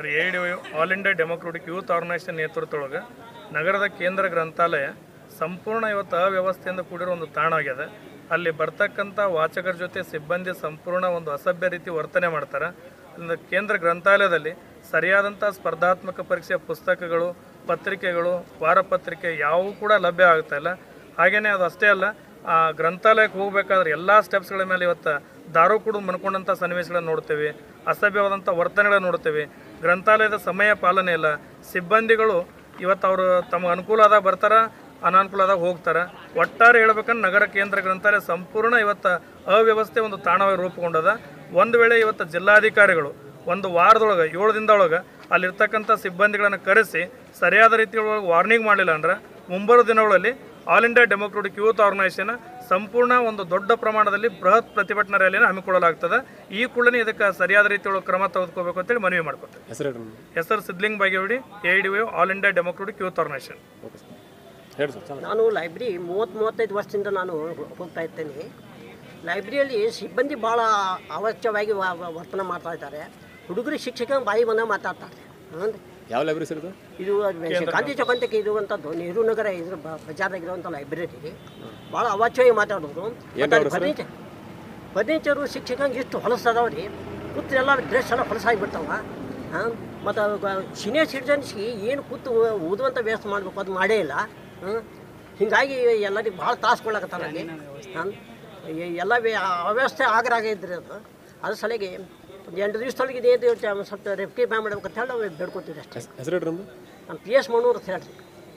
A all India democratic youth organisation ನೇತೃತ್ವದೊಳಗೆ ನಗರದ ಕೇಂದ್ರ ಗ್ರಂಥಾಲಯ ಸಂಪೂರ್ಣ ಇವತ್ತು ಅವ್ಯವಸ್ಥೆಯಿಂದ ಕೂಡಿರೋ ಒಂದು ತಾಣ ಆಗ್ಯದ ಅಲ್ಲಿ ಬರ್ತಕ್ಕಂಥ ವಾಚಕರ ಜೊತೆ ಸಿಬ್ಬಂದಿ ಸಂಪೂರ್ಣ ಒಂದು ಅಸಭ್ಯ ರೀತಿ ವರ್ತನೆ ಮಾಡ್ತಾರೆ ಒಂದು ಕೇಂದ್ರ ಗ್ರಂಥಾಲಯದಲ್ಲಿ ಸರಿಯಾದಂಥ ಸ್ಪರ್ಧಾತ್ಮಕ ಪರೀಕ್ಷೆಯ ಪುಸ್ತಕಗಳು ಪತ್ರಿಕೆಗಳು ವಾರಪತ್ರಿಕೆ ಯಾವುವು ಕೂಡ ಲಭ್ಯ ಆಗ್ತಾ ಇಲ್ಲ ಹಾಗೆಯೇ ಅದು ಅಷ್ಟೇ ಅಲ್ಲ ಆ ಗ್ರಂಥಾಲಯಕ್ಕೆ ಹೋಗ್ಬೇಕಾದ್ರೆ ಎಲ್ಲ ಸ್ಟೆಪ್ಸ್ಗಳ ಮೇಲೆ ಇವತ್ತು ದಾರು ಕೂಡ ಮನ್ಕೊಂಡಂಥ ಸನ್ನಿವೇಶಗಳನ್ನ ನೋಡ್ತೇವೆ ಅಸಭ್ಯವಾದಂಥ ವರ್ತನೆಗಳನ್ನ ನೋಡ್ತೇವೆ ಗ್ರಂಥಾಲಯದ ಸಮಯ ಪಾಲನೆ ಇಲ್ಲ ಸಿಬ್ಬಂದಿಗಳು ಇವತ್ತು ಅವರು ತಮಗೆ ಅನುಕೂಲ ಆದಾಗ ಬರ್ತಾರ ಅನಾನುಕೂಲ ಆದಾಗ ಹೋಗ್ತಾರೆ ಒಟ್ಟಾರೆ ಹೇಳ್ಬೇಕಂದ್ರೆ ನಗರ ಕೇಂದ್ರ ಗ್ರಂಥಾಲಯ ಸಂಪೂರ್ಣ ಇವತ್ತು ಅವ್ಯವಸ್ಥೆ ಒಂದು ತಾಣವಾಗಿ ರೂಪುಗೊಂಡದ ಒಂದು ವೇಳೆ ಇವತ್ತು ಜಿಲ್ಲಾಧಿಕಾರಿಗಳು ಒಂದು ವಾರದೊಳಗೆ ಏಳು ದಿನದೊಳಗೆ ಅಲ್ಲಿರ್ತಕ್ಕಂಥ ಸಿಬ್ಬಂದಿಗಳನ್ನು ಕರೆಸಿ ಸರಿಯಾದ ರೀತಿಯೊಳಗೆ ವಾರ್ನಿಂಗ್ ಮಾಡಲಿಲ್ಲ ಅಂದ್ರೆ ಮುಂಬರುವ ದಿನಗಳಲ್ಲಿ all India democratic youth organisation ಸಂಪೂರ್ಣ ಒಂದು ದೊಡ್ಡ ಪ್ರಮಾಣದಲ್ಲಿ ಬೃಹತ್ ಪ್ರತಿಭಟನಾ ರ್ಯಾಲಿಯನ್ನು ಹಮ್ಮಿಕೊಳ್ಳಲಾಗ್ತದೆ ಈ ಕೂಡಲೇ ಇದಕ್ಕೆ ಸರಿಯಾದ ರೀತಿಯೊಳಗೆ ಕ್ರಮ ತೆಗೆದುಕೋಬೇಕು ಅಂತೇಳಿ ಮನವಿ ಮಾಡ್ಕೊತೇವೆ ಹೆಸರು ಹೇಳ್ರಿ ಹೆಸರು Siddling Bagewadi A D all India democratic youth organisation okay sir ಹೇಳಿ ಸರ್ ಚೆನ್ನಾಗಿ ನಾನು ಲೈಬ್ರರಿ ಮೂವತ್ತು ಮೂವತ್ತೈದು ವರ್ಷದಿಂದ ನಾನು ಹೋಗ್ತಾ ಇರ್ತೇನೆ ಲೈಬ್ರರಿಯಲ್ಲಿ ಸಿಬ್ಬಂದಿ ಭಾಳ ಅವಶ್ಯವಾಗಿ ವ- ವ- ವರ್ತನೆ ಮಾಡ್ತಾ ಇದ್ದಾರೆ ಹುಡುಗರು ಶಿಕ್ಷಕ ಬಾಯಿ ಬಂದ ಮಾತಾಡ್ತಾರೆ ಹ್ಮ್. ಯಾವ ಲೈಬ್ರರಿ ಸರ್ ಇದು ಇದು ಗಾಂಧಿ ಚೌಕ್ ಅಂತ ಇರುವಂಥದ್ದು ನೆಹರು ನಗರ ಇದ್ರ ಬ- ಬಜಾರ್ದಾಗಿರುವಂಥ ಲೈಬ್ರರಿ ಭಾಳ ಅವಾಚ್ಯವಾಗಿ ಮಾತಾಡೋದು ಫರ್ನಿಚರ್ ಫರ್ನಿಚರು ಶಿಕ್ಷಕಂಗೆ ಇಷ್ಟು ಹೊಲಸದವ್ರಿ ಕೂತು ಎಲ್ಲ ಡ್ರೆಸ್ ಎಲ್ಲ ಹೊಲಸಾಗಿಬಿಡ್ತಾವ ಹಾಂ ಮತ್ತು ಸೀನಿಯರ್ ಸಿಟಿಜನ್ಸ್ಗೆ ಏನು ಕೂತು ಓದುವಂಥ ವ್ಯವಸ್ಥೆ ಮಾಡಬೇಕು ಅದು ಮಾಡೇ ಇಲ್ಲ ಹ್ಞೂ ಹೀಗಾಗಿ ಎಲ್ಲರಿಗೆ ಭಾಳ ತಾಸು ಕೊಡ್ಲಕತ್ತಾರ ಅಲ್ಲಿ ಹಾಂ ಎಲ್ಲ ವ್ಯ- ಅವ್ಯವಸ್ಥೆ ಆಗ್ರಾಗ ಇದ್ರಿ ಅದು ಅದ್ರ ಸಲಿಗೆ ಒಂದು ಎಂಟು ದಿವಸದೊಳಗೆ ಇದೇನು ಒಂದು ಸ್ವಲ್ಪ ರೆಫ್ಟಿ ಬ್ಯಾ ಮಾಡ್ಬೇಕಂತ ಹೇಳಿ ನಾವು ಬೇಡ್ಕೊತೀವಿ ಅಷ್ಟೇ ಹೆಸರು ಹೇಳ್ರಿ ನಮ್ಮದು ನಾನು ಪಿ ಎಸ್ ಮಣ್ಣೂರು ಅಂತ ಹೇಳ್ರಿ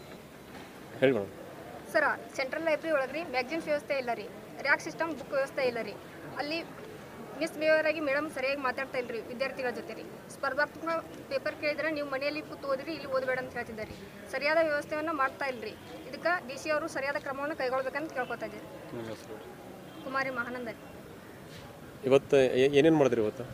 ಹೇಳಿ ಮೇಡಮ್ ಸರ ಸೆಂಟ್ರಲ್ ಲೈಬ್ರರಿ ಒಳಗೆ ರೀ ಮ್ಯಾಗ್ಝಿನ್ಸ್ ವ್ಯವಸ್ಥೆ ಇಲ್ಲ ರೀ ರ್ಯಾಕ್ ಸಿಸ್ಟಮ್ ಬುಕ್ ವ್ಯವಸ್ಥೆ ಇಲ್ಲ ರೀ ಅಲ್ಲಿ ಮಿಸ್ ಬಿಹೇವಿಯರ್ ಆಗಿ ಮೇಡಮ್ ಸರಿಯಾಗಿ ಮಾತಾಡ್ತಾ ಇಲ್ರಿ ವಿದ್ಯಾರ್ಥಿಗಳ ಜೊತೆ ರೀ ಸ್ಪರ್ಧಾತ್ಮಕ ಪೇಪರ್ ಕೇಳಿದ್ರೆ ನೀವು ಮನೆಯಲ್ಲಿ ಕೂತು ಓದಿರಿ ಇಲ್ಲಿ ಓದಬೇಡ ಅಂತ ಹೇಳ್ತಿದ್ದಾರೆ ರೀ ಸರಿಯಾದ ವ್ಯವಸ್ಥೆಯನ್ನು ಮಾಡ್ತಾ ಇಲ್ರಿ ಇದಕ್ಕೆ ಡಿ ಸಿ ಅವರು ಸರಿಯಾದ ಕ್ರಮವನ್ನು ಕೈಗೊಳ್ಬೇಕಂತ ಕೇಳ್ಕೊತಾ ಇದ್ದೀರಿ ಕುಮಾರಿ ಮಹಾನಂದ ರೀ ಇವತ್ತು ಏ- ಏನೇನು ಮಾಡಿದ್ರಿ ಇವತ್ತು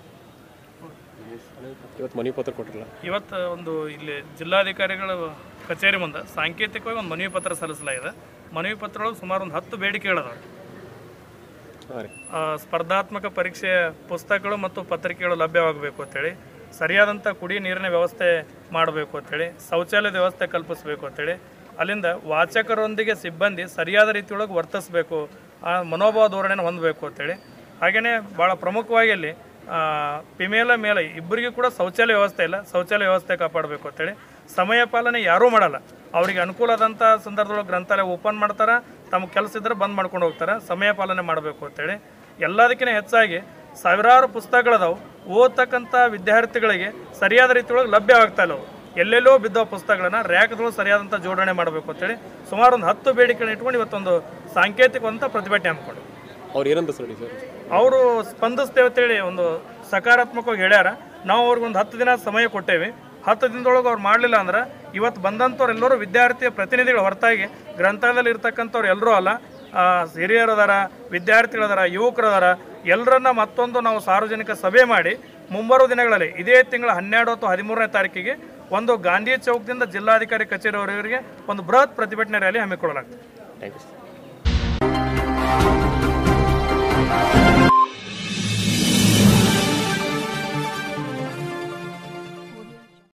ಇವತ್ತು ಮನೆ ಪತ್ರ ಕೊಟ್ಟಿರಲ್ಲ ಇವತ್ತು ಒಂದು ಇಲ್ಲಿ ಜಿಲ್ಲಾಧಿಕಾರಿಗಳ ಕಚೇರಿ ಮುಂದೆ ಸಾಂಕೇತಿಕವಾಗಿ ಒಂದು ಮನವಿ ಪತ್ರ ಸಲ್ಲಿಸಲಾಗಿದೆ ಮನವಿ ಪತ್ರ ಒಳಗೆ ಸುಮಾರು ಒಂದು ಹತ್ತು ಬೇಡಿಕೆಗಳದಾವೆ ಹಾಂ ರೀ ಆ, ಸ್ಪರ್ಧಾತ್ಮಕ ಪರೀಕ್ಷೆಯ ಪುಸ್ತಕಗಳು ಮತ್ತು ಪತ್ರಿಕೆಗಳು ಲಭ್ಯವಾಗಬೇಕು ಅಂತೇಳಿ ಸರಿಯಾದಂಥ ಕುಡಿ ನೀರಿನ ವ್ಯವಸ್ಥೆ ಮಾಡಬೇಕು ಅಂತೇಳಿ ಶೌಚಾಲಯದ ವ್ಯವಸ್ಥೆ ಕಲ್ಪಿಸಬೇಕು ಅಂತೇಳಿ ಅಲ್ಲಿಂದ ವಾಚಕರೊಂದಿಗೆ ಸಿಬ್ಬಂದಿ ಸರಿಯಾದ ರೀತಿಯೊಳಗೆ ವರ್ತಿಸಬೇಕು ಆ ಮನೋಭಾವ ಧೋರಣೆನ ಹೊಂದಬೇಕು ಅಂತೇಳಿ ಹಾಗೆಯೇ ಭಾಳ ಪ್ರಮುಖವಾಗಿ ಅಲ್ಲಿ ಫಿಮೇಲ ಮೇಲೆ ಇಬ್ಬರಿಗೂ ಕೂಡ ಶೌಚಾಲಯ ವ್ಯವಸ್ಥೆ ಇಲ್ಲ ಶೌಚಾಲಯ ವ್ಯವಸ್ಥೆ ಕಾಪಾಡಬೇಕು ಅಂತೇಳಿ ಸಮಯ ಪಾಲನೆ ಯಾರೂ ಮಾಡಲ್ಲ ಅವರಿಗೆ ಅನುಕೂಲ ಆದಂಥ ಸಂದರ್ಭದೊಳಗೆ ಗ್ರಂಥಾಲಯ ಓಪನ್ ಮಾಡ್ತಾರೆ ತಮ್ಮ ಕೆಲಸ ಇದ್ದರೆ ಬಂದ್ ಮಾಡ್ಕೊಂಡು ಹೋಗ್ತಾರೆ ಸಮಯ ಪಾಲನೆ ಮಾಡಬೇಕು ಅಂತೇಳಿ ಎಲ್ಲದಕ್ಕಿಂತ ಹೆಚ್ಚಾಗಿ ಸಾವಿರಾರು ಪುಸ್ತಕಗಳದಾವು ಓದ್ತಕ್ಕಂಥ ವಿದ್ಯಾರ್ಥಿಗಳಿಗೆ ಸರಿಯಾದ ರೀತಿಯೊಳಗೆ ಲಭ್ಯವಾಗ್ತಾ ಇಲ್ಲ ಅವು ಎಲ್ಲೆಲ್ಲೋ ಬಿದ್ದವ ಪುಸ್ತಕಗಳನ್ನ ರ್ಯಾಕ್ದೊಳಗೆ ಸರಿಯಾದಂಥ ಜೋಡಣೆ ಮಾಡಬೇಕು ಅಂತೇಳಿ ಸುಮಾರು ಒಂದು ಹತ್ತು ಬೇಡಿಕೆಗಳನ್ನ ಇಟ್ಕೊಂಡು ಇವತ್ತೊಂದು ಸಾಂಕೇತಿಕವಂತ ಪ್ರತಿಭಟನೆ ಹಮ್ಮಿಕೊಂಡು ಅವ್ರು ಏನಂತ ಸರ್ ಸರ್ ಅವರು ಸ್ಪಂದಿಸ್ತೇವೆ ಅಂತೇಳಿ ಒಂದು ಸಕಾರಾತ್ಮಕವಾಗಿ ಹೇಳ್ಯಾರ ನಾವು ಅವ್ರಿಗೆ ಒಂದು ಹತ್ತು ದಿನ ಸಮಯ ಕೊಟ್ಟೇವಿ ಹತ್ತು ದಿನದೊಳಗೆ ಅವ್ರು ಮಾಡಲಿಲ್ಲ ಅಂದ್ರೆ ಇವತ್ತು ಬಂದಂಥವ್ರು ಎಲ್ಲರೂ ವಿದ್ಯಾರ್ಥಿಯ ಪ್ರತಿನಿಧಿಗಳು ಹೊರತಾಗಿ ಗ್ರಂಥಾಲಯದಲ್ಲಿ ಇರ್ತಕ್ಕಂಥವ್ರು ಎಲ್ಲರೂ ಅಲ್ಲ ಆ, ಹಿರಿಯರು ಅದಾರ ವಿದ್ಯಾರ್ಥಿಗಳು ಅದಾರ ಯುವಕರು ಅದಾರ ಎಲ್ಲರನ್ನ ಮತ್ತೊಂದು ನಾವು ಸಾರ್ವಜನಿಕ ಸಭೆ ಮಾಡಿ ಮುಂಬರುವ ದಿನಗಳಲ್ಲಿ ಇದೇ ತಿಂಗಳ ಹನ್ನೆರಡು ಅಥವಾ ಹದಿಮೂರನೇ ತಾರೀಕಿಗೆ ಒಂದು ಗಾಂಧಿ ಚೌಕದಿಂದ ಜಿಲ್ಲಾಧಿಕಾರಿ ಕಚೇರಿಯವರಿಗೆ ಒಂದು ಬೃಹತ್ ಪ್ರತಿಭಟನೆ ರ್ಯಾಲಿ ಹಮ್ಮಿಕೊಳ್ಳಲಾಗ್ತದೆ ಥ್ಯಾಂಕ್ ಯು ಸರ್